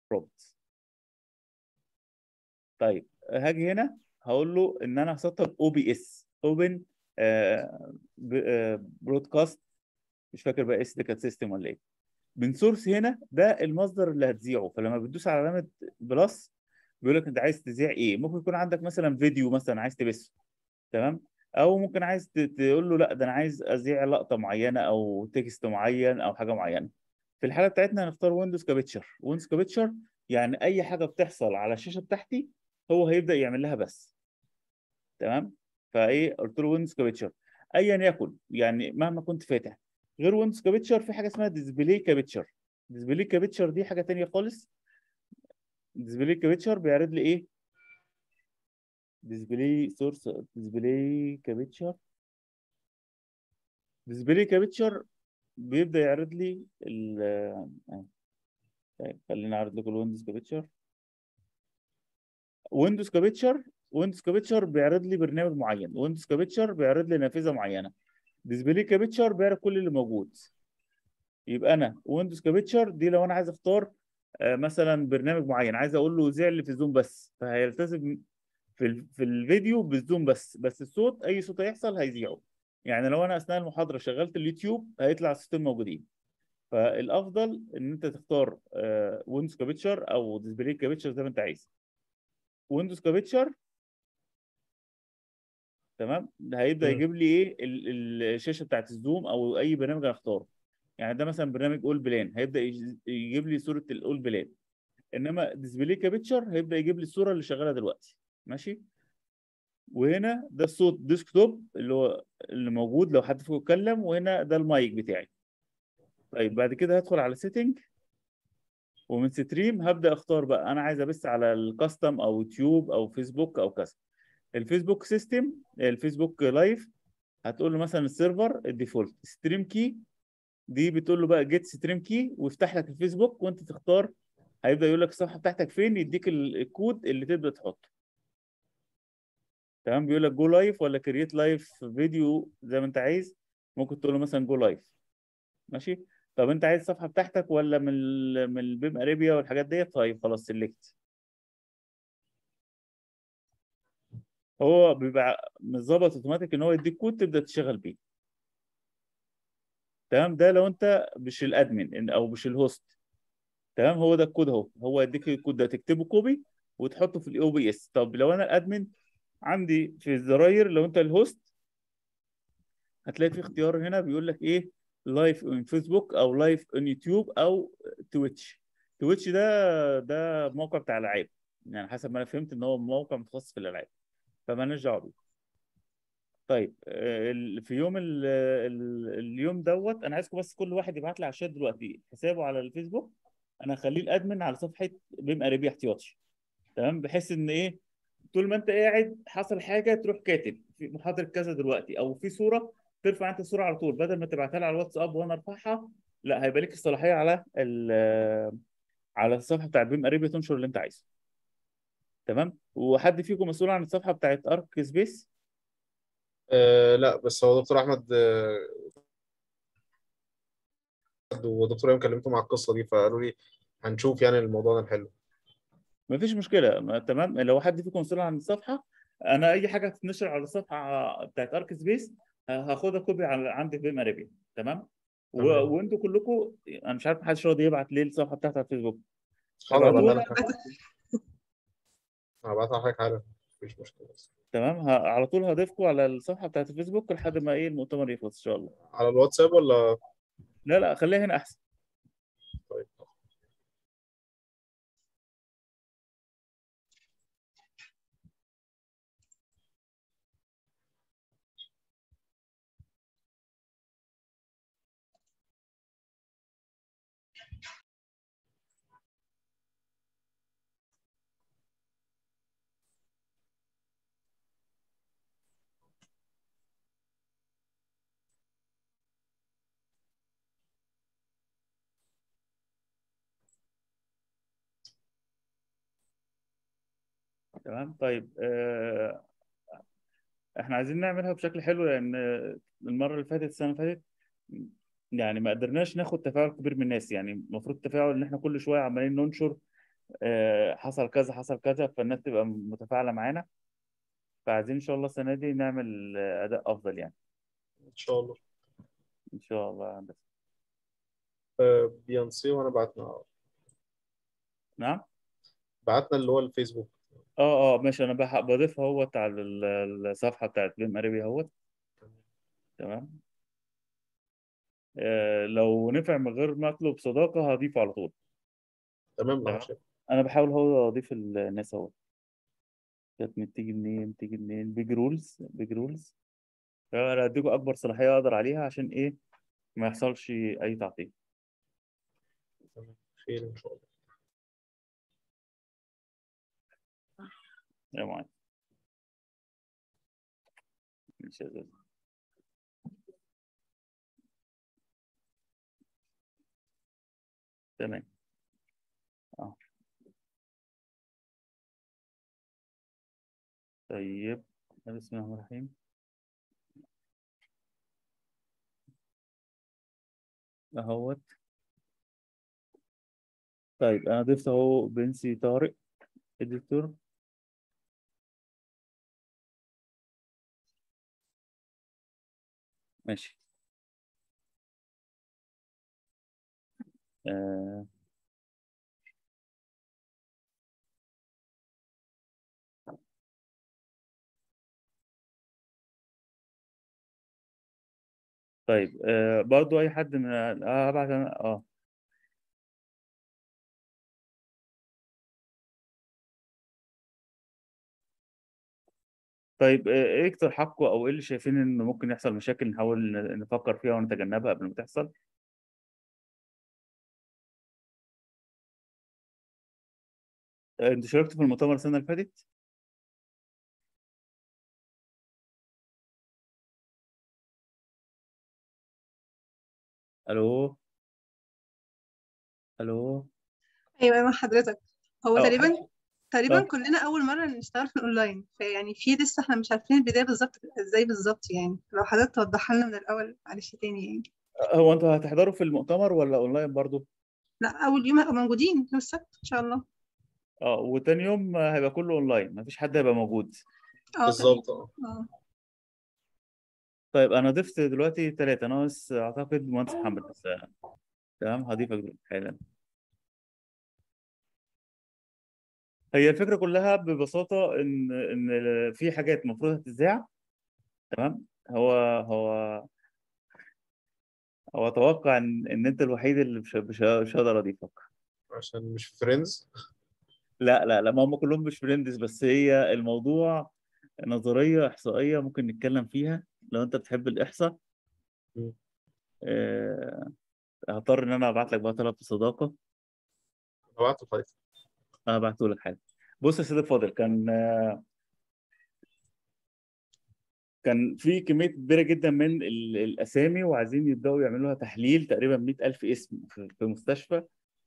برومبت طيب هاجي هنا هقول له ان انا هسطب او بي اس اوبن برودكاست مش فاكر بقى اس ده كانت سيستم ولا ايه من سورس هنا ده المصدر اللي هتذيعه فلما بتدوس على علامه بلس بيقول لك انت عايز تذيع ايه ممكن يكون عندك مثلا فيديو مثلا عايز تبثه تمام او ممكن عايز ت- تقول له لا ده انا عايز اذيع لقطه معينه او تكست معين او حاجه معينه في الحاله بتاعتنا هنختار ويندوز كابتشر ويندوز كابتشر يعني اي حاجه بتحصل على الشاشه بتاعتي هو هيبدا يعمل لها بس تمام فايه قلت له ويندوز كابتشر ايا يكن يعني مهما كنت فاتح غير ويندوز كابتشر في حاجه اسمها ديسبلاي كابتشر ديسبلاي كابتشر دي حاجه تانية خالص ديسبلاي كابتشر بيعرض لي ايه ديسبلاي سورس ديسبلاي كابتشر ديسبلاي كابتشر بيبدا يعرض لي ال آه. طيب خليني اعرض لكم الويندوز كابتشر ويندوز كابتشر ويندوز كابتشر بيعرض لي برنامج معين ويندوز كابتشر بيعرض لي نافذه معينه ديسبلاي كابتشر بيعرض كل اللي موجود يبقى انا ويندوز كابتشر دي لو انا عايز اختار آه، مثلا برنامج معين عايز اقول له ذيع لي في الزوم بس فهيلتزم في ال- في الفيديو بالزوم بس بس الصوت اي صوت هيحصل هيذيعه يعني لو انا اثناء المحاضره شغلت اليوتيوب هيطلع الصوتين موجودين فالافضل ان انت تختار ويندوز كابتشر او ديسبلاي كابتشر زي ما انت عايز ويندوز كابتشر تمام ده هيبدا مم. يجيب لي ايه ال- ال- الشاشه بتاعت الزوم او اي برنامج انا اختاره يعني ده مثلا برنامج اول بلان هيبدا يج- يجيب لي صوره الاول بلان انما ديسبلاي كابتشر هيبدا يجيب لي الصوره اللي شغاله دلوقتي ماشي وهنا ده الصوت ديسكتوب اللي هو اللي موجود لو حد فيكم اتكلم وهنا ده المايك بتاعي طيب بعد كده هدخل على سيتنج ومن ستريم هبدا اختار بقى انا عايز ابث على الكاستم او يوتيوب او فيسبوك او كذا الفيسبوك سيستم الفيسبوك لايف هتقول له مثلا السيرفر الديفولت ستريم كي دي بتقول له بقى جيت ستريم كي ويفتح لك الفيسبوك وانت تختار هيبدا يقول لك الصفحه بتاعتك فين يديك ال- الكود اللي تبدا تحطه تمام بيقول لك جو لايف ولا كرييت لايف فيديو زي ما انت عايز ممكن تقول له مثلا جو لايف ماشي طب انت عايز الصفحه بتاعتك ولا من ال من البيم اريبيا والحاجات ديت طيب خلاص سيلكت هو بيبقى متظبط اوتوماتيك ان هو يديك كود تبدا تشتغل بيه تمام ده لو انت مش الادمن إن- او مش الهوست تمام هو ده الكود اهو هو يديك الكود ده تكتبه كوبي وتحطه في الاو بي اس طب لو انا الادمن عندي في الزراير لو انت الهوست هتلاقي في اختيار هنا بيقول لك ايه لايف اون فيسبوك او لايف اون يوتيوب او تويتش تويتش ده ده موقع بتاع العاب يعني حسب ما انا فهمت ان هو موقع متخصص في الالعاب فمالناش دعوه بيه طيب آه، ال- في يوم ال ال اليوم دوت انا عايزكم بس كل واحد يبعت لي على الشات دلوقتي حسابه على الفيسبوك انا هخليه الادمن على صفحه بيم اريبيا احتياطي تمام بحيث ان ايه طول ما انت قاعد حصل حاجه تروح كاتب في محاضره كذا دلوقتي او في صوره ترفع انت الصوره على طول بدل ما تبعتها لي على الواتساب وانا ارفعها لا هيبقى لك الصلاحيه على ال- على الصفحه بتاعت بيم اريبيا تنشر اللي انت عايزه تمام وحد فيكم مسؤول عن الصفحه بتاعت ارك سبيس آه لا بس هو دكتور احمد آه، ودكتور ايمن كلمتهم على القصه دي فقالوا لي هنشوف يعني الموضوع ده نحله مفيش مشكله ما- تمام لو حد فيكم مسؤول عن الصفحه انا اي حاجه هتتنشر على الصفحه بتاعت ارك سبيس هاخدها كوبي على عندي في بيم اريبيا تمام و... تمام. وانتوا كلكم انا مش عارف محدش راضي يبعت ليه الصفحه بتاعتي على الفيسبوك حاضر هبعتوها أبعتها لك هبعتها لحضرتك حالا مفيش مشكله تمام ه... على طول هضيفكم على الصفحه بتاعت الفيسبوك لحد ما ايه المؤتمر يخلص ان شاء الله على الواتساب ولا لا لا خليها هنا احسن طيب تمام طيب آه... احنا عايزين نعملها بشكل حلو لان المره اللي فاتت السنه اللي فاتت يعني ما قدرناش ناخد تفاعل كبير من الناس يعني المفروض التفاعل ان احنا كل شويه عمالين ننشر آه، حصل كذا حصل كذا فالناس تبقى متفاعله معانا فعايزين ان شاء الله السنه دي نعمل آه، اداء افضل يعني ان شاء الله ان شاء الله يا هندسه آه، بيانسي وانا بعتنا نعم بعتنا اللي هو الفيسبوك اه اه ماشي انا بح- بضيفها اهوت على ال- الصفحه بتاعت بيم اريبي اهوت تمام آه لو نفع من غير ما اطلب صداقه هضيفه على طول تمام لا تمام. مش انا بحاول هو اضيف الناس اهو كانت من- تيجي منين تيجي منين بيج رولز بيج رولز انا اديكم اكبر صلاحيه اقدر عليها عشان ايه ما يحصلش اي تعطيل تمام خير ان شاء الله يا معاذ ماشي يا زوز. تمام اه طيب بسم الله الرحمن الرحيم اهوت طيب انا ضفت اهو بنسي طارق اديتور ماشي آه. طيب آه برضو اي حد من اه هبعت انا اه طيب آه، ايه اقتراحاتكم او ايه اللي شايفين ان ممكن يحصل مشاكل نحاول ن- نفكر فيها ونتجنبها قبل ما تحصل آه، انت شاركت في المؤتمر السنة اللي فاتت الو الو ايوه ايوه حضرتك هو اه تقريبا تقريبا اه كلنا اول مره نشتغل في الاونلاين فيعني في لسه احنا مش عارفين البدايه بالظبط ازاي بالظبط يعني لو حضرتك توضح لنا من الاول معلش تاني يعني هو انتوا هتحضروا في المؤتمر ولا اونلاين برضو لا اول يوم هيبقى موجودين يوم السبت ان شاء الله اه وتاني يوم آه، هيبقى كله اونلاين مفيش حد هيبقى موجود اه تمام بالظبط اه اه طيب انا ضفت دلوقتي ثلاثة ناقص اعتقد مهندس محمد بس آه، تمام هضيفك دلوقتي حالا هي الفكرة كلها ببساطة ان ان في حاجات المفروض هتتذاع تمام هو هو هو اتوقع ان ان انت الوحيد اللي مش مش مش هقدر اضيفك عشان مش فريندز لا لا لا ما هم كلهم مش فريندز بس هي الموضوع نظرية إحصائية ممكن نتكلم فيها لو أنت بتحب الإحصاء مم. آه، هضطر إن أنا أبعت لك بقى طلب صداقة بعت لحضرتك أنا بعته لك حاجة بص يا سيدي الفاضل كان آه، كان في كمية كبيرة جدا من ال- الأسامي وعايزين يبدأوا يعملوا لها تحليل تقريبا 100000 اسم في في مستشفى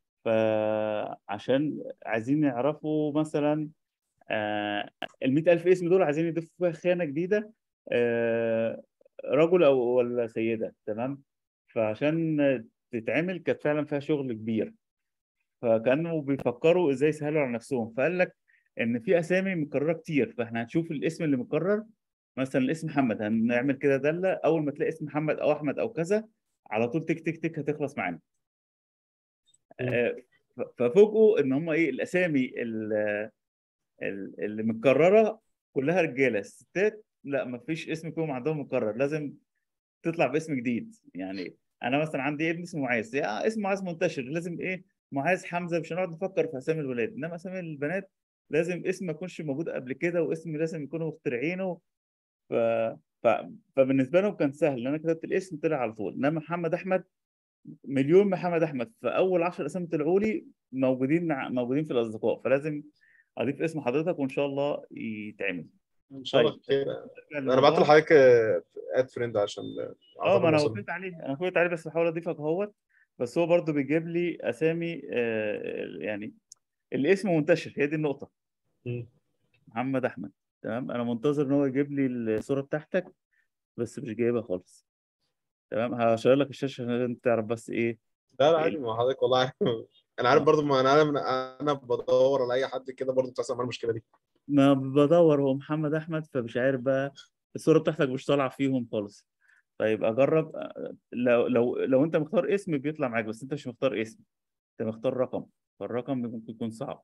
فعشان عايزين يعرفوا مثلا آه، ال 100000 اسم دول عايزين يضيفوا فيها خانة جديدة آه، رجل أو ولا سيدة تمام فعشان تتعمل كانت فعلا فيها شغل كبير فكانوا بيفكروا ازاي يسهلوا على نفسهم فقال لك ان في اسامي مكرره كتير فاحنا هنشوف الاسم اللي مكرر مثلا الاسم محمد هنعمل كده داله اول ما تلاقي اسم محمد او احمد او كذا على طول تك تك تك هتخلص معانا مم. آه، ف- ففوجئوا ان هم ايه الاسامي ال- ال- اللي متكرره كلها رجاله الستات لا ما فيش اسم فيهم عندهم مكرر لازم تطلع باسم جديد يعني انا مثلا عندي ابن اسمه معاذ يا اسم معاذ منتشر لازم ايه معاذ حمزه مش هنقعد نفكر في اسامي الولاد انما اسامي البنات لازم اسم ما يكونش موجود قبل كده واسم لازم يكونوا مخترعينه ف... ف... فبالنسبه لهم كان سهل انا كتبت الاسم طلع على طول انما محمد احمد مليون محمد احمد فاول 10 اسامي طلعوا لي موجودين ع- موجودين في الاصدقاء فلازم اضيف اسم حضرتك وان شاء الله يتعمل ان شاء الله طيب خير نرجع انا بعت للموضوع. لحضرتك اد فريند عشان اه اعتقد ما انا وصل وافقت عليه انا وافقت عليه بس بحاول اضيفك اهوت بس هو برضو بيجيب لي اسامي آه يعني الاسم منتشر هي دي النقطه مم. محمد احمد تمام انا منتظر ان هو يجيب لي الصوره بتاعتك بس مش جايبها خالص تمام هشير لك الشاشه عشان تعرف بس ايه لا لا إيه عادي ما حضرتك والله عارف انا عارف آه. برضو ما انا انا انا بدور على اي حد كده برضو بتحصل معاه المشكله دي ما بدور هو محمد احمد فمش عارف بقى الصوره بتاعتك مش طالعه فيهم خالص طيب اجرب آه، لو لو لو انت مختار اسم بيطلع معاك بس انت مش مختار اسم انت مختار رقم فالرقم ممكن يكون صعب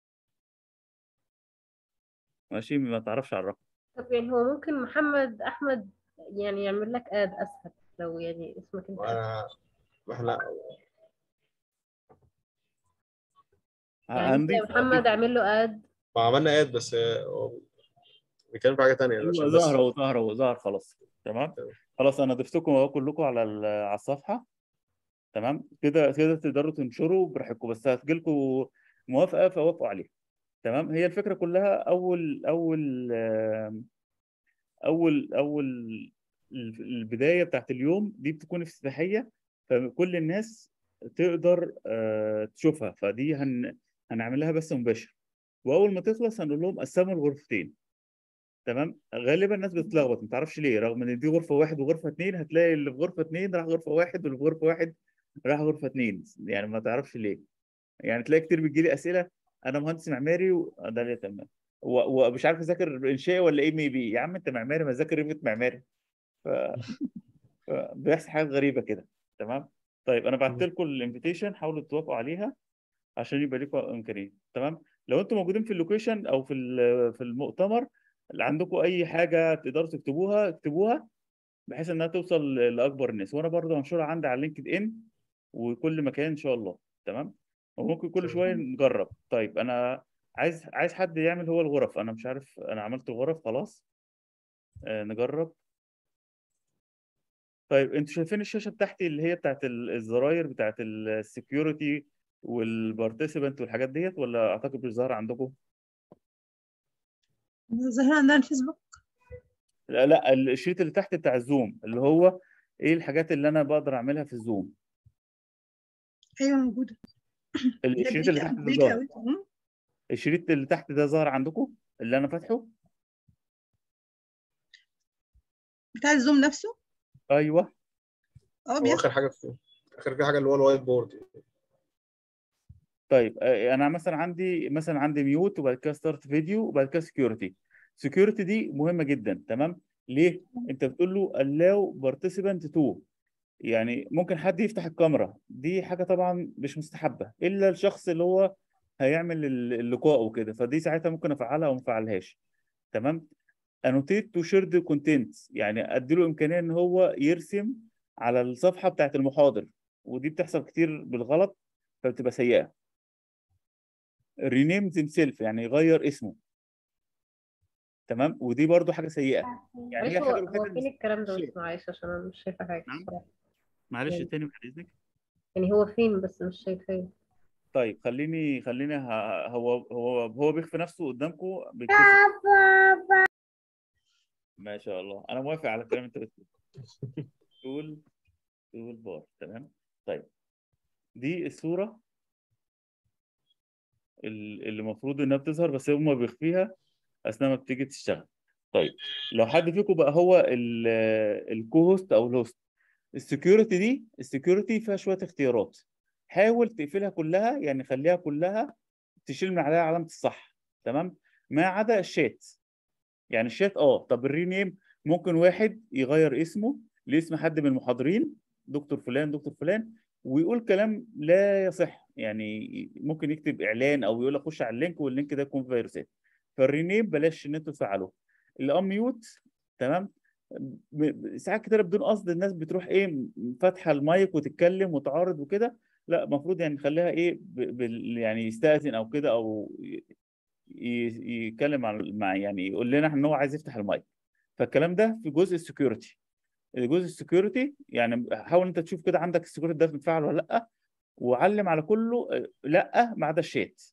ماشي ما تعرفش على الرقم طب يعني هو ممكن محمد احمد يعني يعمل لك اد اسهل لو يعني اسمك انت أسهل. وانا احنا يعني انت يا هنضيف محمد اعمل له اد ما عملنا اد بس آه، هو بيتكلم في حاجه تانية ايوه عشان بس ظهر اهو ظهر اهو ظهر خلاص تمام تمام. خلاص انا ضفتكم اهو كلكم على ال- على الصفحه تمام كده كده تقدروا تنشروا براحتكم بس هتجيلكم موافقه فوافقوا عليها تمام هي الفكره كلها اول اول آم، اول اول ال- البدايه بتاعت اليوم دي بتكون افتتاحيه فكل الناس تقدر آه، تشوفها فدي هن هنعملها بس مباشر واول ما تخلص هنقول لهم قسموا الغرفتين تمام غالبا الناس بتتلخبط ما تعرفش ليه رغم ان دي غرفه واحد وغرفه اتنين هتلاقي اللي في غرفه اتنين راح غرفه واحد واللي في غرفه واحد راح غرفه اتنين يعني ما تعرفش ليه يعني تلاقي كتير بتجيلي اسئله انا مهندس معماري وده ليه تمام و- ومش عارف اذاكر انشائي ولا ايه مي بي يا عم انت معماري ما ذاكر ريفت معماري ف... ف... بيحصل حاجات غريبه كده تمام طيب انا بعت لكم الانفيتيشن حاولوا توافقوا عليها عشان يبقى لكم امكانيه تمام لو انتم موجودين في اللوكيشن او في ال- في المؤتمر اللي عندكم اي حاجه تقدروا تكتبوها اكتبوها بحيث انها توصل لاكبر الناس وانا برضه هنشرها عندي على لينكد ان وكل مكان ان شاء الله تمام وممكن كل شويه نجرب طيب انا عايز عايز حد يعمل هو الغرف انا مش عارف انا عملت الغرف خلاص آه نجرب طيب انتوا شايفين الشاشه بتاعتي اللي هي بتاعت ال- الزراير بتاعت السكيورتي والبارتيسيبنت والحاجات ديت ولا اعتقد مش ظاهره عندكم ظاهر عندنا الفيسبوك لا لا الشريط اللي تحت بتاع الزوم اللي هو ايه الحاجات اللي انا بقدر اعملها في الزوم ايوه موجوده ده الشريط اللي بريك تحت ده بريك ظاهر اوت مم. الشريط اللي تحت ده ظاهر عندكم اللي انا فاتحه بتاع الزوم نفسه ايوه اه هو بيظهر اخر حاجه في اخر في حاجه اللي هو الوايت بورد طيب آه، انا مثلا عندي مثلا عندي ميوت وبعد كده ستارت فيديو وبعد كده سكيورتي سكيورتي دي مهمه جدا تمام ليه انت بتقول له allow participant to يعني ممكن حد يفتح الكاميرا دي حاجه طبعا مش مستحبه الا الشخص اللي هو هيعمل ال- اللقاء وكده فدي ساعتها ممكن افعلها او ما افعلهاش تمام انوتيت تو شيرد كونتنت يعني اديله امكانيه ان هو يرسم على الصفحه بتاعت المحاضر ودي بتحصل كتير بالغلط فبتبقى سيئه رينيم ذيم سيلف يعني يغير اسمه تمام ودي برضو حاجه سيئه يعني معلش هي هو الحاجه الوحيده هو اللي فين الكلام ده شيء. بس معلش عشان انا مش شايفه حاجه نعم؟ الصراحة. معلش يعني- تاني بعد اذنك يعني هو فين بس مش شايفاه طيب خليني خليني ه- هو هو هو بيخفي نفسه قدامكم بيتكسف ما شاء الله انا موافق على الكلام اللي انت بتقوله تول تول بار تمام طيب دي الصوره ال- اللي المفروض انها بتظهر بس هم بيخفيها اثناء ما بتيجي تشتغل طيب لو حد فيكم بقى هو الكو هوست او الهوست السكيورتي دي السكيورتي فيها شويه اختيارات حاول تقفلها كلها يعني خليها كلها تشيل من عليها علامه الصح تمام ما عدا الشات يعني الشات اه طب الرينيم ممكن واحد يغير اسمه لاسم حد من المحاضرين دكتور فلان دكتور فلان ويقول كلام لا يصح يعني ممكن يكتب اعلان او يقول لك خش على اللينك واللينك ده يكون فيروسات فالرينيم بلاش ان انتوا تفعلوه الاميوت تمام م- ساعات كتير بدون قصد الناس بتروح ايه فاتحه المايك وتتكلم وتعارض وكده لا المفروض يعني نخليها ايه ب- بال يعني يستأذن او كده او ي- ي- يتكلم مع مع يعني يقول لنا ان هو عايز يفتح المايك فالكلام ده في جزء السكيورتي جزء السكيورتي يعني حاول انت تشوف كده عندك السكيورتي ده متفعل ولا لا وعلم على كله آه، لا ما عدا الشات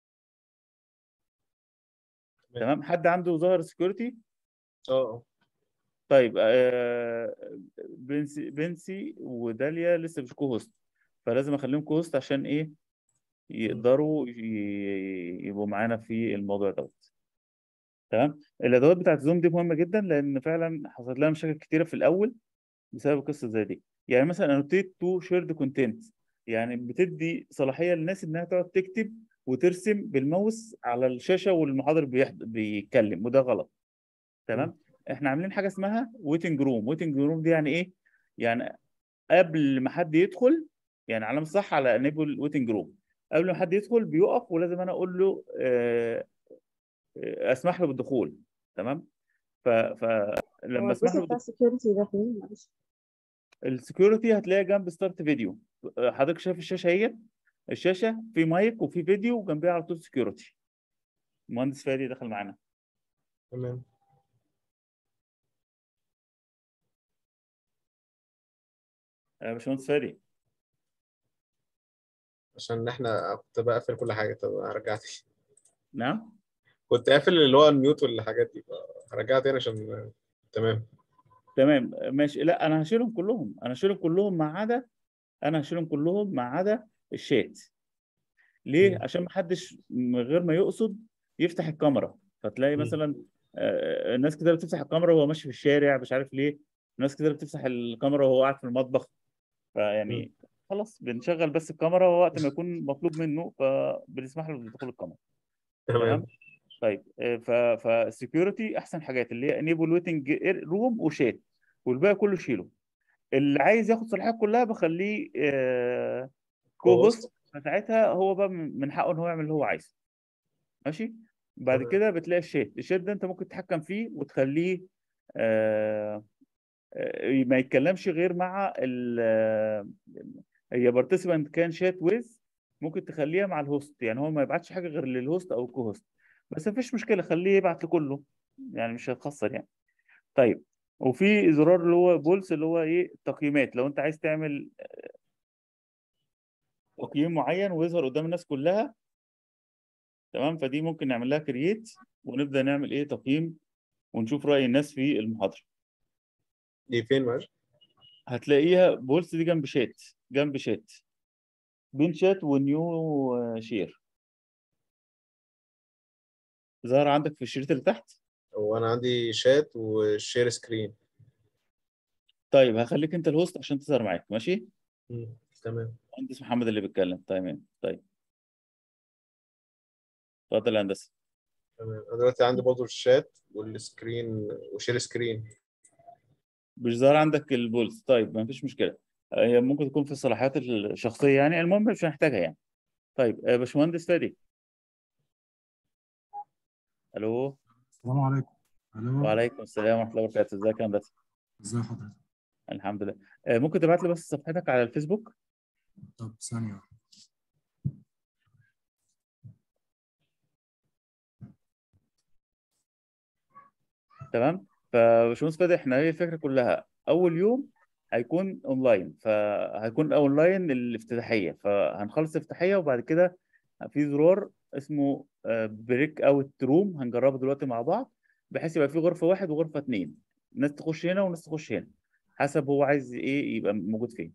تمام حد عنده ظاهر سكيورتي اه اه طيب آه، بنسي بنسي وداليا لسه مش كوهوست فلازم اخليهم كوهوست عشان ايه يقدروا ي- يبقوا معانا في الموضوع دوت تمام الادوات بتاعت زوم دي مهمه جدا لان فعلا حصلت لها مشاكل كتيره في الاول بسبب قصه زي دي يعني مثلا انوتيت تو شيرد كونتنت يعني بتدي صلاحيه للناس انها تقعد تكتب وترسم بالماوس على الشاشه والمحاضر بيحض... بيتكلم وده غلط تمام احنا عاملين حاجه اسمها ويتنج روم ويتنج روم دي يعني ايه يعني قبل ما حد يدخل يعني علامه صح على انيبل ويتنج روم قبل ما حد يدخل بيقف ولازم انا اقول له آه، آه، اسمح له بالدخول تمام ف فلما هو اسمح له الجزء بتاع السكيورتي ده فين معلش السكيورتي هتلاقيها جنب ستارت فيديو حضرتك شايف الشاشه اهي الشاشه في مايك وفي فيديو وجنبها على طول سكيورتي المهندس فادي دخل معانا تمام يا باشمهندس فادي عشان احنا كنت بقفل كل حاجه طب رجعت نعم كنت قافل اللي هو الميوت والحاجات دي فرجعت تاني عشان تمام تمام ماشي لا انا هشيلهم كلهم انا هشيلهم كلهم ما عدا انا هشيلهم كلهم ما عدا الشات ليه مم. عشان ما حدش من غير ما يقصد يفتح الكاميرا فتلاقي مم. مثلا آه، الناس كده بتفتح الكاميرا وهو ماشي في الشارع مش عارف ليه ناس كده بتفتح الكاميرا وهو قاعد في المطبخ فيعني خلاص بنشغل بس الكاميرا وقت ما يكون مطلوب منه فبنسمح له بدخول الكاميرا تمام تمام طيب آه، ف فالسكيورتي احسن حاجات اللي هي انيبل ويتنج روم وشات والباقي كله شيله اللي عايز ياخد صلاحيات كلها بخليه كو هوست فساعتها هو بقى من من حقه ان هو يعمل اللي هو عايزه ماشي بعد تمام. كده بتلاقي الشات الشات ده انت ممكن تتحكم فيه وتخليه آه، آه، ما يتكلمش غير مع ال آه، هي بارتيسيبانت كان شات ويز ممكن تخليها مع الهوست يعني هو ما يبعتش حاجه غير للهوست او الكو هوست بس مفيش مشكله خليه يبعت لكله يعني مش هتخسر يعني طيب وفي زرار اللي هو بولس اللي هو ايه التقييمات لو انت عايز تعمل آه، تقييم معين ويظهر قدام الناس كلها تمام فدي ممكن نعمل لها كرييت ونبدا نعمل ايه تقييم ونشوف راي الناس في المحاضره دي فين معلش هتلاقيها بولس دي جنب شات جنب شات بين شات ونيو شير ظهر عندك في الشريط اللي تحت وانا عندي شات وشير سكرين طيب هخليك انت الهوست عشان تظهر معاك ماشي مم. تمام مهندس محمد اللي بيتكلم تمام طيب اتفضل يا هندسه تمام انا دلوقتي عندي برضه الشات والسكرين وشير سكرين مش ظاهر عندك البولس طيب ما فيش مشكله هي ممكن تكون في الصلاحيات الشخصيه يعني المهم مش هنحتاجها يعني طيب آه، باشمهندس فادي الو السلام عليكم الو وعليكم السلام ورحمه الله وبركاته ازيك يا هندسه ازي حضرتك الحمد لله آه، ممكن تبعت لي بس صفحتك على الفيسبوك طب ثانية واحدة. تمام فباشمهندس فادي احنا هي الفكره كلها اول يوم هيكون اونلاين فهيكون اونلاين الافتتاحيه فهنخلص الافتتاحيه وبعد كده في زرار اسمه بريك اوت روم هنجربه دلوقتي مع بعض بحيث يبقى في غرفه واحد وغرفه اتنين ناس تخش هنا وناس تخش هنا حسب هو عايز ايه يبقى موجود فين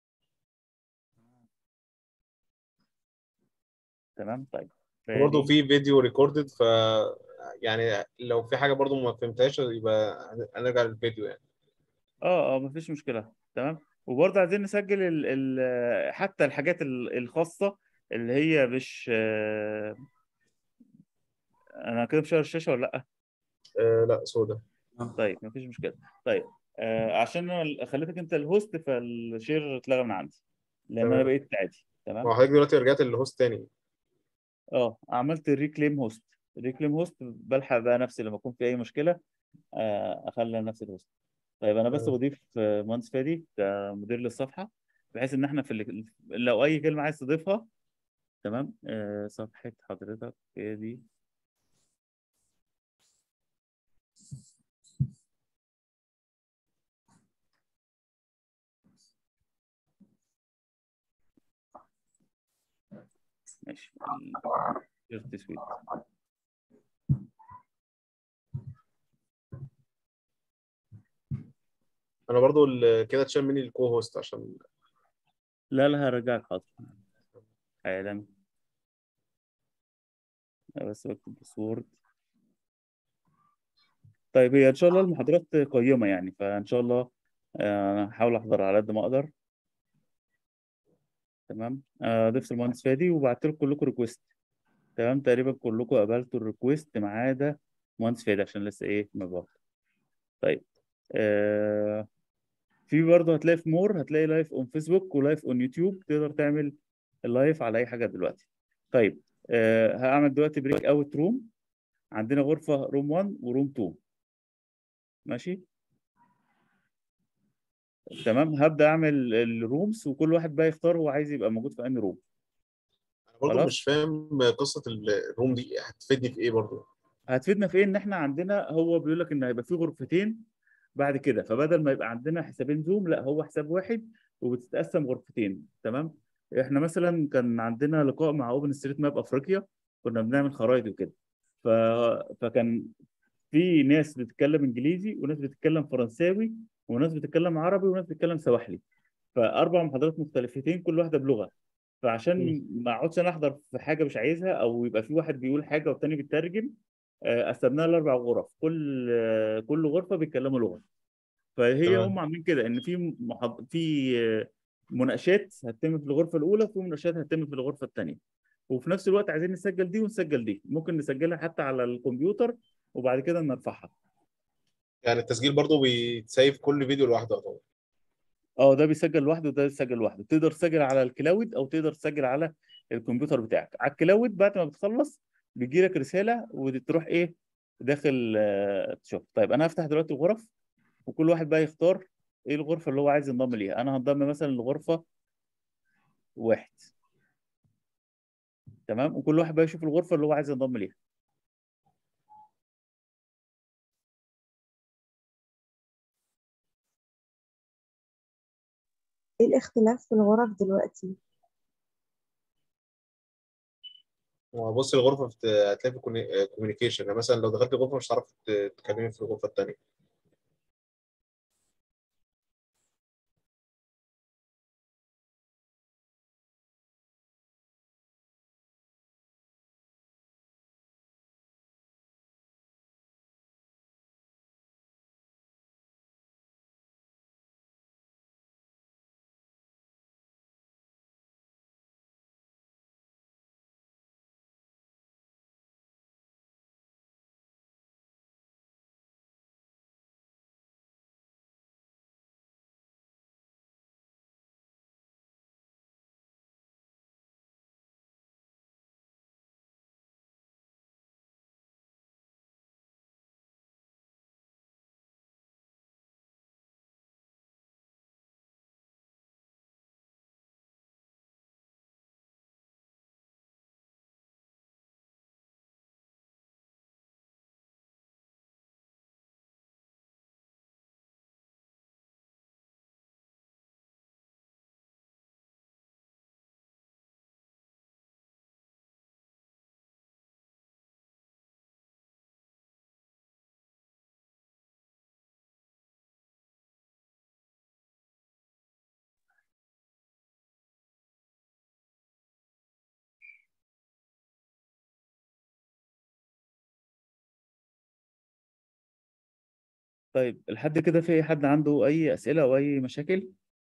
تمام طيب برضه فدي- في فيديو ريكوردد ف يعني لو في حاجه برضه ما فهمتهاش يبقى هنرجع للفيديو يعني اه اه مفيش مشكلة تمام وبرضه عايزين نسجل ال ال حتى الحاجات ال- الخاصة اللي هي مش آه، انا كده مشغل الشاشة ولا لا آه لا سودا طيب مفيش مشكلة طيب آه عشان انا خليتك انت الهوست فالشير اتلغى من عندي لان انا تمام. بقيت عادي تمام ما حضرتك دلوقتي رجعت للهوست تاني اه عملت ريكليم هوست ريكليم هوست بلحق بقى نفسي لما يكون في اي مشكلة آه، اخلي نفسي الهوست طيب انا بس تمام. بضيف آه، مهندس فادي كمدير للصفحه بحيث ان احنا في ال... لو اي كلمه عايز تضيفها تمام آه، صفحه حضرتك هي دي ماشي شيرت سويت انا برضه ال- كده اتشال مني الكو هوست عشان لا لا هرجعك حاضر حالا أنا بس بكتب باسورد طيب هي ان شاء الله المحاضرات قيمه يعني فان شاء الله آه، انا هحاول احضر على قد ما اقدر تمام آه، ضفت المهندس فادي وبعت لكم كلكم ريكويست تمام تقريبا كلكم قبلتوا الريكويست ما عدا مهندس فادي عشان لسه ايه مبعوت طيب آه في برضه هتلاقي في مور هتلاقي لايف اون فيسبوك ولايف اون يوتيوب تقدر تعمل اللايف على اي حاجه دلوقتي طيب آه هعمل دلوقتي بريك اوت روم عندنا غرفه روم 1 وروم 2 ماشي تمام هبدا اعمل الرومز وكل واحد بقى يختار هو عايز يبقى موجود في انهي روم انا برضه خلاص. مش فاهم قصه الروم دي هتفيدني في ايه برضه هتفيدنا في ايه ان احنا عندنا هو بيقول لك ان هيبقى في غرفتين بعد كده فبدل ما يبقى عندنا حسابين زوم لا هو حساب واحد وبتتقسم غرفتين تمام احنا مثلا كان عندنا لقاء مع اوبن ستريت ماب افريقيا كنا بنعمل خرائط وكده ف... فكان في ناس بتتكلم انجليزي وناس بتتكلم فرنساوي وناس بتتكلم عربي وناس بتتكلم سواحلي فاربع محاضرات مختلفتين كل واحده بلغه فعشان ما اقعدش انا احضر في حاجه مش عايزها او يبقى في واحد بيقول حاجه والتاني بيترجم آه، قسمناها لاربع غرف كل آه، كل غرفه بيتكلموا لغه فهي تمام. هم عاملين كده ان في محاض... في آه، مناقشات هتتم في الغرفه الاولى وفي مناقشات هتتم في الغرفه الثانيه وفي نفس الوقت عايزين نسجل دي ونسجل دي ممكن نسجلها حتى على الكمبيوتر وبعد كده نرفعها يعني التسجيل برضه بيتسيف كل فيديو لوحده طبعا اه ده بيسجل لوحده وده بيسجل لوحده تقدر تسجل على الكلاود او تقدر تسجل على الكمبيوتر بتاعك على الكلاود بعد ما بتخلص بيجي لك رساله وتروح ايه داخل آه، تشوف طيب انا هفتح دلوقتي الغرف وكل واحد بقى يختار ايه الغرفه اللي هو عايز ينضم ليها انا هنضم مثلا لغرفه واحد تمام وكل واحد بقى يشوف الغرفه اللي هو عايز ينضم ليها ايه الاختلاف في الغرف دلوقتي وبص الغرفه بت... هتلاقي في كوميونيكيشن يعني مثلا لو دخلت غرفه مش هتعرف ت- تتكلمي في الغرفه الثانيه طيب لحد كده في اي حد عنده اي اسئله او اي مشاكل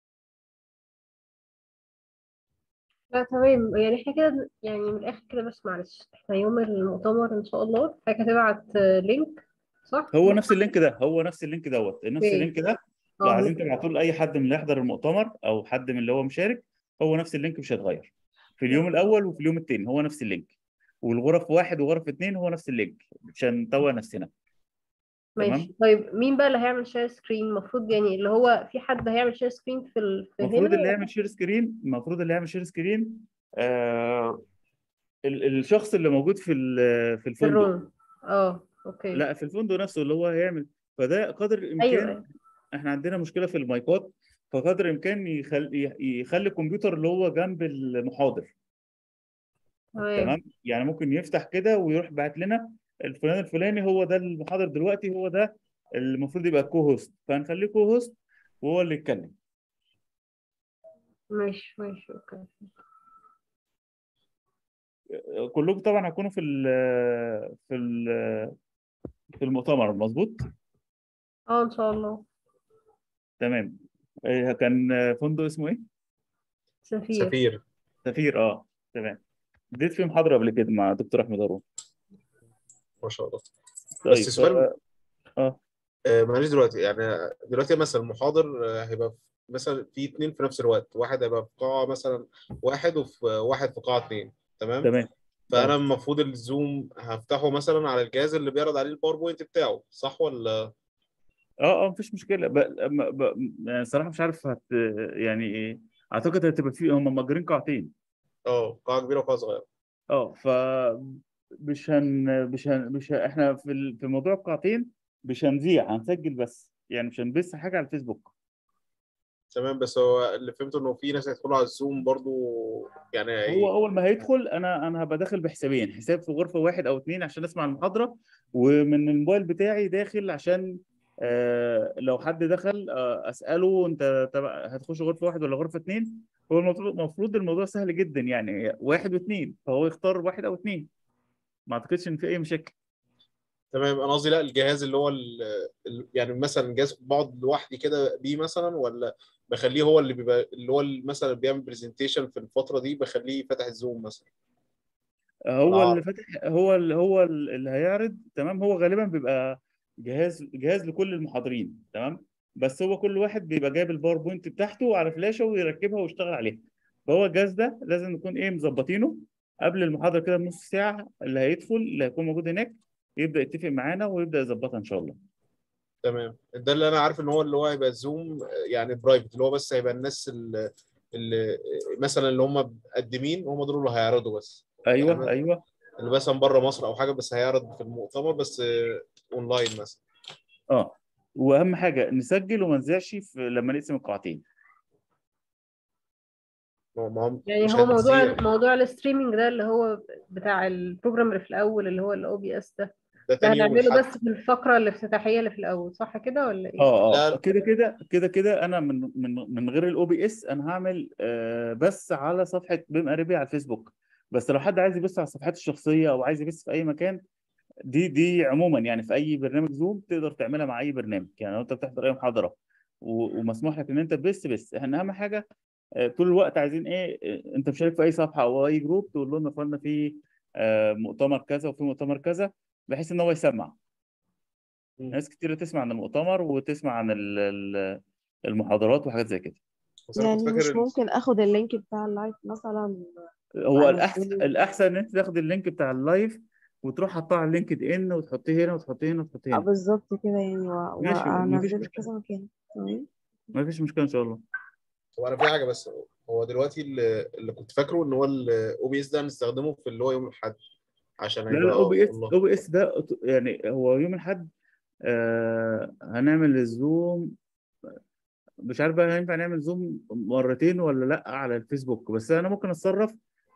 لا تمام يعني احنا كده يعني من الاخر كده بس معلش احنا يوم المؤتمر ان شاء الله حضرتك هتبعت آه، لينك صح؟ هو نفس اللينك ده هو نفس اللينك دوت نفس اوكي. اللينك ده لو اه عايزين تبعتوه لاي حد من اللي يحضر المؤتمر او حد من اللي هو مشارك هو نفس اللينك مش هيتغير في اليوم الاول وفي اليوم الثاني هو نفس اللينك والغرف واحد وغرف اثنين هو نفس اللينك عشان نطوع نفسنا ماشي تمام. طيب مين بقى اللي هيعمل شير سكرين المفروض يعني اللي هو في حد هيعمل شير سكرين في ال... في المفروض هنا اللي يعمل شير سكرين المفروض اللي يعمل شير سكرين آه ال- الشخص اللي موجود في ال- في في الفندق الروم اه اوكي لا في الفندق نفسه اللي هو هيعمل فده قدر الامكان ايوه ايوه احنا عندنا مشكله في المايكات فقدر الامكان يخلي يخلي الكمبيوتر اللي هو جنب المحاضر تمام تمام يعني ممكن يفتح كده ويروح باعت لنا الفلان الفلاني هو ده المحاضر دلوقتي هو ده المفروض يبقى كو هوست فهنخليه كو هوست وهو اللي يتكلم ماشي ماشي اوكي كلكم طبعا هتكونوا في ال في ال في المؤتمر مظبوط اه ان شاء الله تمام إيه، كان فندق اسمه ايه سفير سفير سفير اه تمام اديت في محاضره قبل كده مع دكتور احمد هارون ما شاء الله طيب بس سؤال اه آه، معلش دلوقتي يعني دلوقتي مثلا المحاضر آه، هيبقى في- مثلا في اتنين في نفس الوقت واحد هيبقى في قاعة مثلا واحد وفي واحد في قاعة اتنين تمام تمام فأنا المفروض الزوم هفتحه مثلا على الجهاز اللي بيعرض عليه الباوربوينت بتاعه صح ولا اه اه مفيش مشكله ب... ب... ب... يعني صراحه مش عارف هت... يعني ايه اعتقد هتبقى في هم مأجرين قاعتين اه قاعة كبيرة وقاعة صغيرة اه ف مش هن مش هن مش ه... احنا في ال... في موضوع القاعتين مش هنذيع هنسجل بس يعني مش هنبث حاجه على الفيسبوك تمام بس هو اللي فهمته انه في ناس هيدخلوا على الزوم برضو يعني هي- هو اول ما هيدخل انا انا هبقى داخل بحسابين حساب في غرفه واحد او اتنين عشان اسمع المحاضره ومن الموبايل بتاعي داخل عشان آه لو حد دخل آه اساله انت تبع هتخش غرفه واحد ولا غرفه اتنين هو المفروض المفروض الموضوع سهل جدا يعني واحد واثنين فهو يختار واحد او اتنين ما اعتقدش ان في اي مشاكل تمام انا قصدي لا الجهاز اللي هو ال... ال- يعني مثلا جهاز بقعد لوحدي كده بيه مثلا ولا بخليه هو اللي بيبقى اللي هو اللي مثلا بيعمل برزنتيشن في الفترة دي بخليه فاتح الزوم مثلا هو العرض. اللي فاتح هو اللي هو اللي هيعرض تمام هو غالبا بيبقى جهاز جهاز لكل المحاضرين تمام بس هو كل واحد بيبقى جايب الباوربوينت بتاعته على فلاشه ويركبها ويشتغل عليها فهو الجهاز ده لازم نكون ايه مظبطينه قبل المحاضره كده بنص ساعه اللي هيدخل اللي هيكون موجود هناك يبدا يتفق معانا ويبدا يظبطها ان شاء الله تمام ده اللي انا عارف ان هو اللي هو هيبقى الزوم يعني برايفت اللي هو بس هيبقى الناس اللي, اللي مثلا اللي هم مقدمين هم دول اللي هيعرضوا بس ايوه يعني ايوه اللي مثلا بره مصر او حاجه بس هيعرض في المؤتمر بس آه، اونلاين مثلا اه واهم حاجه نسجل وما نذيعش في- لما نقسم القاعتين ما ما هم يعني مش هو موضوع هتذيع. موضوع الستريمينج ده اللي هو بتاع البروجرام اللي في الاول اللي هو الاو بي اس ده ده ده تاني يوم هنعمله الحد بس في الفقره الافتتاحيه اللي في الاول صح كده ولا ايه؟ اه لا، اه لا. كده كده كده كده انا من من من غير الاو بي اس انا هعمل آه بس على صفحه بيم قريبي على الفيسبوك بس لو حد عايز يبث على الصفحات الشخصيه او عايز يبث في اي مكان دي دي عموما يعني في اي برنامج زوم تقدر تعملها مع اي برنامج يعني لو انت بتحضر اي محاضره و- ومسموح لك ان انت تبث بس احنا اهم حاجه آه، طول الوقت عايزين ايه آه، انت مشارك في اي صفحه او اي جروب تقول لهم يا اخوانا في آه، مؤتمر كذا وفي مؤتمر كذا بحيث ان هو يسمع مم. ناس كتير تسمع عن المؤتمر وتسمع عن ال- ال- المحاضرات وحاجات زي كده بس انا يعني كنت مش فاكر ممكن اخد اللينك بتاع اللايف مثلا هو وأنا الاحسن بقول- الاحسن ان انت تاخد اللينك بتاع اللايف وتروح حطها على لينكد ان وتحطيه هنا وتحطيه هنا وتحطيه اه هنا بالظبط كده يعني و- ماشي، مفيش وانزله في مشكلة. كذا مكان تمام ما فيش مشكله ان شاء الله هو انا في حاجه بس هو دلوقتي اللي, اللي كنت فاكره ان هو الاو بي اس ده هنستخدمه في اللي هو يوم الاحد عشان لا هيبقى لا او بي اس والله. او بي اس ده أوتو- يعني هو يوم الاحد آه هنعمل الزوم مش عارف بقى هينفع نعمل زوم مرتين ولا لا على الفيسبوك بس انا ممكن اتصرف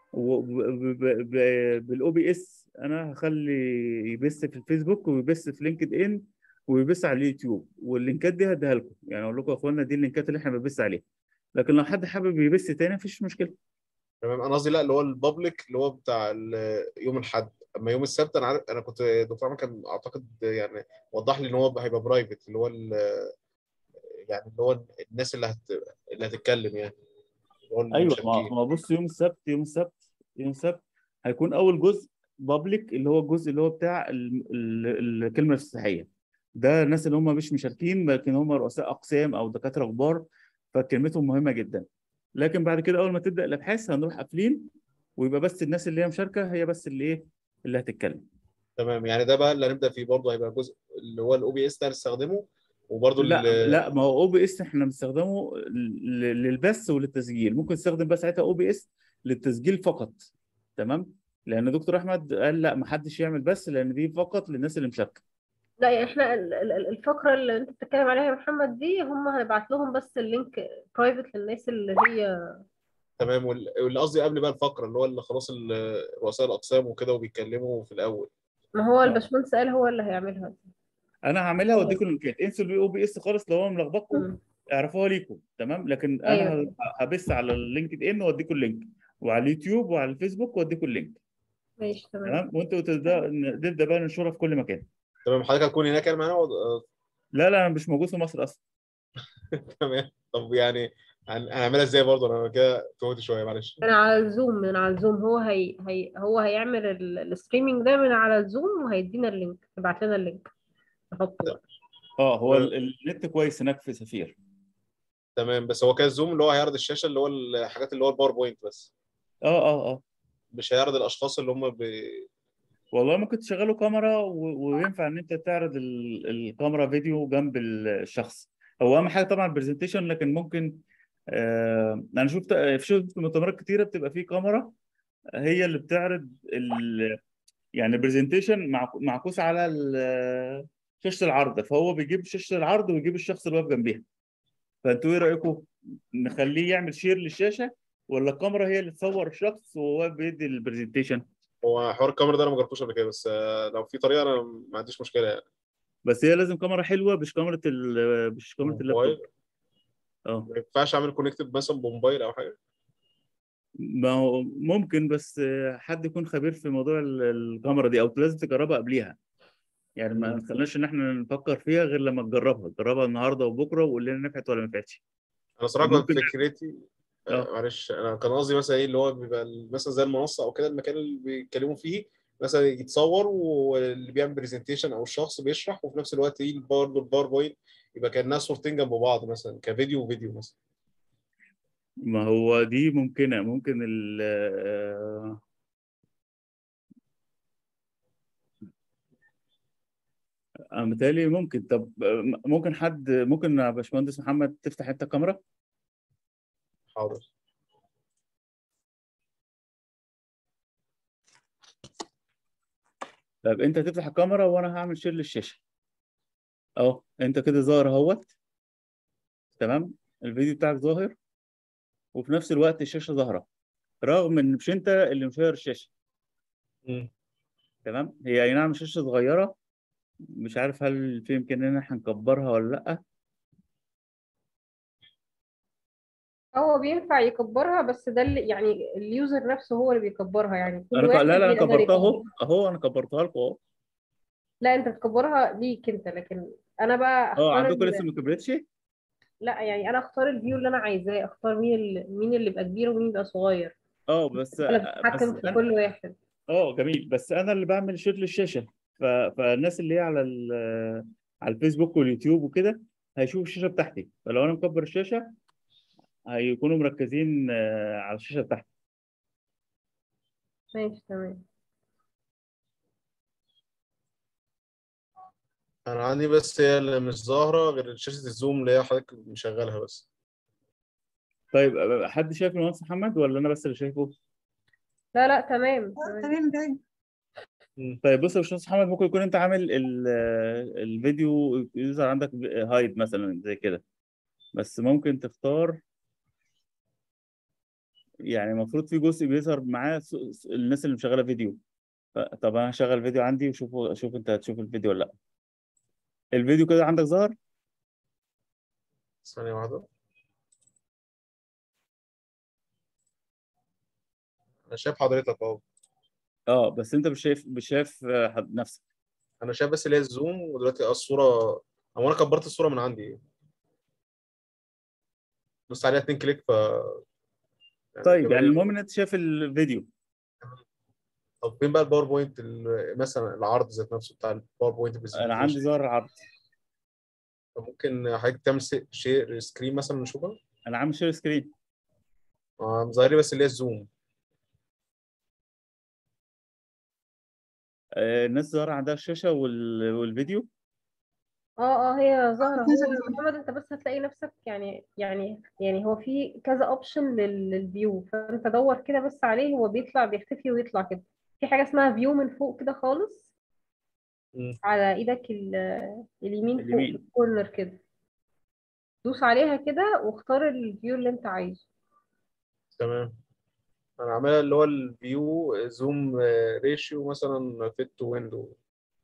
بالاو بي اس انا هخلي يبث في الفيسبوك ويبث في لينكد ان ويبث على اليوتيوب واللينكات دي هديها لكم يعني اقول لكم يا اخوانا دي اللينكات اللي احنا بنبث عليها لكن لو حد حابب يبث تاني مفيش مشكله تمام انا قصدي لا اللي هو البابليك اللي هو بتاع ال- يوم الاحد اما يوم السبت انا عارف انا كنت دكتور عمر كان اعتقد يعني وضح لي ان هو هيبقى برايفت اللي هو ال- يعني اللي هو الناس اللي هت اللي هتتكلم يعني اللي هو ايوه ما المشاركين. ما بص يوم السبت يوم السبت يوم السبت هيكون اول جزء بابليك اللي هو الجزء اللي هو بتاع ال- ال- الكلمه الافتتاحيه ده الناس اللي هم مش مشاركين لكن هم رؤساء اقسام او دكاتره كبار فكلمتهم مهمه جدا لكن بعد كده اول ما تبدا الابحاث هنروح قافلين ويبقى بس الناس اللي هي مشاركه هي بس اللي ايه اللي هتتكلم تمام يعني ده بقى اللي هنبدا فيه برضه هيبقى جزء اللي هو الاو بي اس ده هنستخدمه وبرضه لا ال- لا ما هو او بي اس احنا بنستخدمه ل- للبث وللتسجيل ممكن نستخدم بقى ساعتها او بي اس للتسجيل فقط تمام لان دكتور احمد قال لا ما حدش يعمل بث لان دي فقط للناس اللي مشاركه لا يعني احنا ال- ال- ال- الفقره اللي انت بتتكلم عليها يا محمد دي هم هنبعت لهم بس اللينك برايفت للناس اللي هي تمام وال- واللي قصدي قبل بقى الفقره اللي هو اللي خلاص ال- رؤساء الاقسام وكده وبيتكلموا في الاول ما هو الباشمهندس قال هو اللي هيعملها دي. انا هعملها واديكم اللينكات انسوا الاو بي اس خالص لو هو ملخبطكم مم. اعرفوها ليكم تمام لكن انا أيوة. هبث على اللينكد ان واديكم اللينك وعلى اليوتيوب وعلى الفيسبوك واديكم اللينك ماشي تمام تمام وانتوا تبدا نبدا بقى ننشرها في كل مكان تمام حضرتك هتكون هناك يعني معانا ولا- لا لا انا مش موجود في مصر اصلا تمام طب يعني هن- هنعملها ازاي برضه انا كده توهت شويه معلش من على الزوم من على الزوم هو هي, هي هو هيعمل ال- الستريمينج ده من على الزوم وهيدينا اللينك يبعت لنا اللينك نحطه بقى اه هو ال- النت كويس هناك في سفير تمام بس هو كده الزوم اللي هو هيعرض الشاشه اللي هو الحاجات اللي هو الباوربوينت بس اه اه اه مش هيعرض الاشخاص اللي هم ب... والله ممكن تشغله كاميرا و- وينفع ان انت تعرض ال- الكاميرا فيديو جنب الشخص هو اهم حاجه طبعا البرزنتيشن لكن ممكن آه انا شفت شفت مؤتمرات كتيره بتبقى فيه كاميرا هي اللي بتعرض ال يعني البرزنتيشن معكوس على ال- شاشه العرض فهو بيجيب شاشه العرض ويجيب الشخص اللي واقف جنبيها فانتوا ايه رايكم نخليه يعمل شير للشاشه ولا الكاميرا هي اللي تصور الشخص وهو واقف بيدي البرزنتيشن هو حوار الكاميرا ده انا ما جربتوش قبل كده بس آه، لو في طريقه انا ما عنديش مشكله يعني بس هي لازم كاميرا حلوه مش كاميرا ال مش كاميرا اللابتوب موبايل اه ما ينفعش اعمل كونكتد مثلا بموبايل او حاجه ما هو ممكن بس آه، حد يكون خبير في موضوع ال- الكاميرا دي او لازم تجربها قبليها يعني ما نخليناش ان احنا نفكر فيها غير لما تجربها تجربها النهارده وبكره وقول لنا نفعت ولا ما نفعتش انا صراحه كنت ممكن- فكرتي اه. آه، معلش انا كان قصدي مثلا ايه اللي هو بيبقى ال- مثلا زي المنصه او كده المكان اللي بيتكلموا فيه مثلا يتصور واللي بيعمل برزنتيشن او الشخص بيشرح وفي نفس الوقت ايه برضه الباوربوينت يبقى كانها صورتين جنب بعض مثلا كفيديو وفيديو مثلا ما هو دي ممكنه ممكن ال آه، آه، متهيألي ممكن طب آه، ممكن حد ممكن يا باشمهندس محمد تفتح انت الكاميرا حاضر طب انت تفتح الكاميرا وانا هعمل شير للشاشه اهو انت كده ظاهر اهوت تمام الفيديو بتاعك ظاهر وفي نفس الوقت الشاشه ظاهره رغم ان مش انت اللي مشير الشاشه مم. تمام هي اي نعم شاشه صغيره مش عارف هل في امكانيه ان احنا نكبرها ولا لا هو بينفع يكبرها بس ده اللي يعني اليوزر نفسه هو اللي بيكبرها يعني كل انا ك... واحد لا لا انا بيقدر كبرتها اهو يكبر. اهو انا كبرتها لكم اهو لا انت بتكبرها ليك انت لكن انا بقى اه اختار عندكم ال- لسه ما كبرتش لا يعني انا اختار الفيو اللي انا عايزاه اختار مين اللي مين اللي يبقى كبير ومين يبقى صغير اه بس انا بس بتحكم في أنا... كل واحد اه جميل بس انا اللي بعمل شير للشاشه ف... فالناس اللي هي على ال... على الفيسبوك واليوتيوب وكده هيشوفوا الشاشه بتاعتي فلو انا مكبر الشاشه هيكونوا مركزين آه، على الشاشه بتاعتي ماشي تمام انا عندي بس هي اللي مش ظاهره غير شاشه الزوم اللي هي حضرتك مشغلها بس طيب آه، حد شايف المهندس محمد ولا انا بس اللي شايفه لا لا تمام آه، تمام تمام تمام طيب بص يا باشمهندس محمد ممكن يكون انت عامل ال- الفيديو يظهر عندك هايد مثلا زي كده بس ممكن تختار يعني المفروض في جزء بيظهر معاه س- س- الناس اللي مشغله فيديو ف- طب انا هشغل فيديو عندي وشوف شوف انت هتشوف الفيديو ولا لا الفيديو كده عندك ظهر ثانيه واحده انا شايف حضرتك اهو اه بس انت مش شايف مش شايف آه، حد- نفسك انا شايف بس اللي هي الزوم ودلوقتي الصوره او انا كبرت الصوره من عندي دوست عليها اتنين كليك ف طيب كده يعني إيه؟ المهم ان انت شايف الفيديو طب فين بقى الباوربوينت ال- مثلا العرض ذات نفسه بتاع الباوربوينت انا عندي presentation؟ ظهر عرض ممكن حضرتك تعمل شير سكرين مثلا نشوفها انا عامل شير سكرين آه، مظهر لي بس اللي هي الزوم آه، الناس ظهر عندها الشاشه وال- والفيديو اه اه هي ظاهرة بتنزل هو الزوم. محمد انت بس هتلاقي نفسك يعني يعني يعني هو في كذا اوبشن للفيو فانت دور كده بس عليه هو بيطلع بيختفي ويطلع كده في حاجة اسمها فيو من فوق كده خالص مم. على ايدك ال- اليمين فوق اليمين. في الكورنر كده دوس عليها كده واختار الفيو اللي انت عايزه تمام انا عاملها اللي هو الفيو زوم ريشيو مثلا فيت تو ويندو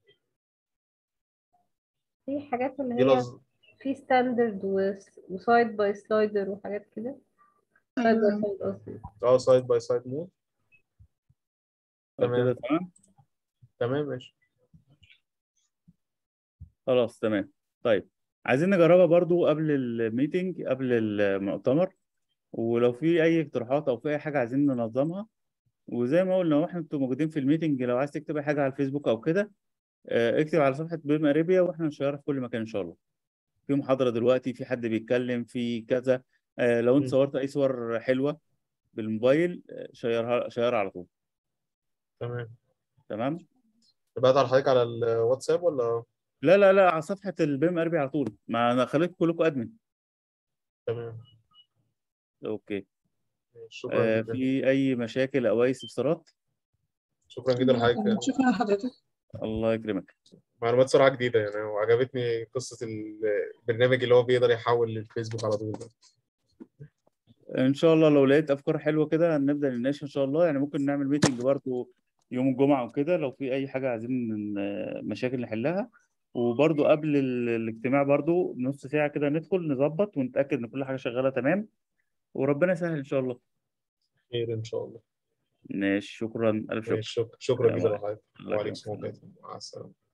في حاجات اللي دي هي لز... في ستاندرد وسايد باي سلايدر وحاجات كده سايد باي أيوة. سايد قصدي اه سايد باي سايد مود كده تمام. تمام تمام ماشي خلاص تمام طيب عايزين نجربها برضو قبل الميتنج قبل المؤتمر ولو في اي اقتراحات او في اي حاجه عايزين ننظمها وزي ما قلنا واحنا انتوا موجودين في الميتنج لو عايز تكتب اي حاجه على الفيسبوك او كده آه، اكتب على صفحه بيم اريبيا واحنا نشيرها في كل مكان ان شاء الله في محاضره دلوقتي في حد بيتكلم في كذا آه، لو انت م. صورت اي صور حلوه بالموبايل آه، شيرها شيرها على طول تمام تمام تبعت على حضرتك على الواتساب ولا لا لا لا على صفحه البيم اربي على طول ما انا خليت كلكم ادمن تمام اوكي شكرا آه، جدا في اي مشاكل او اي استفسارات شكرا جدا لحضرتك شكرا لحضرتك الله يكرمك معلومات صراحة جديدة يعني وعجبتني قصة البرنامج اللي هو بيقدر يحول للفيسبوك على طول ده ان شاء الله لو لقيت افكار حلوه كده نبدا نناقش ان شاء الله يعني ممكن نعمل ميتنج برضو يوم الجمعه وكده لو في اي حاجه عايزين ن- مشاكل نحلها وبرضو قبل ال- الاجتماع برضو نص ساعه كده ندخل نظبط ونتاكد ان كل حاجه شغاله تمام وربنا يسهل ان شاء الله خير إن شاء الله ماشي شكرا الف شكر شكرا شكرا السلام جدا عليكم. لحضرتك الله وعليكم يكرمك. السلام مع السلامة